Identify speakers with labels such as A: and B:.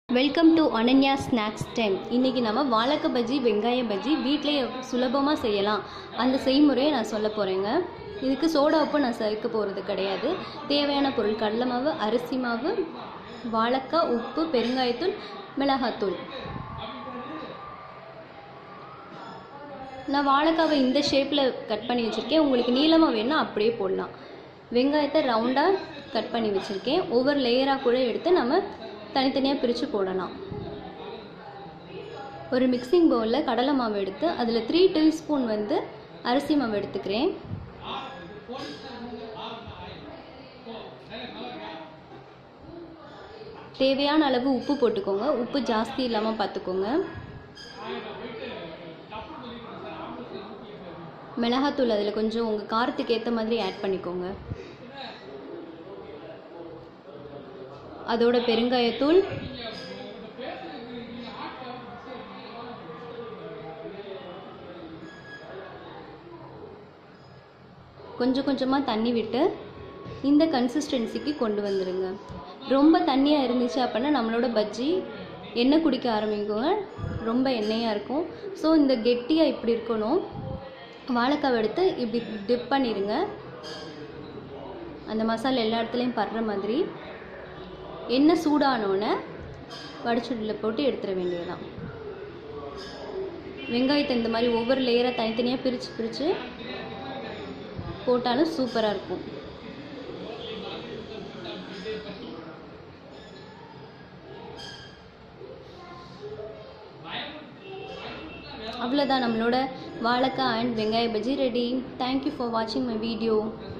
A: welcome to Ananya snacks time இன்றைக்கி நம்ம வாழைக்காய் பஜ்ஜி வெங்காய பஜ்ஜி வீட்டிலேயே சுலபமாக செய்யலாம் அந்த செய்முறையை நான் சொல்ல போகிறேங்க இதுக்கு சோடா உப்பு நான் சேர்க்க போகிறது கிடையாது தேவையான பொருள் கடலை மாவு அரிசி மாவு வாழைக்காய் உப்பு பெருங்காயத்தூள் மிளகாத்தூள் நான் வாழைக்காவை இந்த ஷேப்பில் கட் பண்ணி வச்சுருக்கேன் உங்களுக்கு நீளமாக வேணும்னா அப்படியே போடலாம் வெங்காயத்தை ரவுண்டாக கட் பண்ணி வச்சுருக்கேன் ஒவ்வொரு லேயராக கூட எடுத்து நம்ம தனித்தனியாக பிரித்து போடலாம் ஒரு மிக்சிங் பவுலில் கடலை மாவு எடுத்து அதில் த்ரீ டீஸ்பூன் வந்து அரிசி மாவு எடுத்துக்கிறேன் தேவையான அளவு உப்பு போட்டுக்கோங்க உப்பு ஜாஸ்தி இல்லாமல் பார்த்துக்கோங்க மிளகாத்தூள் அதில் கொஞ்சம் உங்கள் காரத்துக்கு ஏற்ற மாதிரி ஆட் பண்ணிக்கோங்க அதோட பெருங்காயத்தூள் கொஞ்சம் கொஞ்சமாக தண்ணி விட்டு இந்த கன்சிஸ்டன்சிக்கு கொண்டு வந்துடுங்க ரொம்ப தண்ணியாக இருந்துச்சு அப்படின்னா நம்மளோட பஜ்ஜி எண்ணெய் குடிக்க ஆரம்பிக்குங்க ரொம்ப எண்ணெயாக இருக்கும் ஸோ இந்த கெட்டியாக இப்படி இருக்கணும் வாழைக்காவை எடுத்து இப்படி டிப் பண்ணிடுங்க அந்த மசாலா எல்லா இடத்துலையும் படுற மாதிரி எண்ணெய் சூடானோடனே வடிச்சுடில் போட்டு எடுத்துட வேண்டியதுதான் வெங்காயத்தை இந்த மாதிரி ஒவ்வொரு லேயராக தனித்தனியாக பிரித்து பிரித்து போட்டாலும் சூப்பராக இருக்கும் அவ்வளோதான் நம்மளோட வாழைக்காய் அண்ட் வெங்காய பஜ்ஜி ரெடி தேங்க்யூ ஃபார் வாட்சிங் மை வீடியோ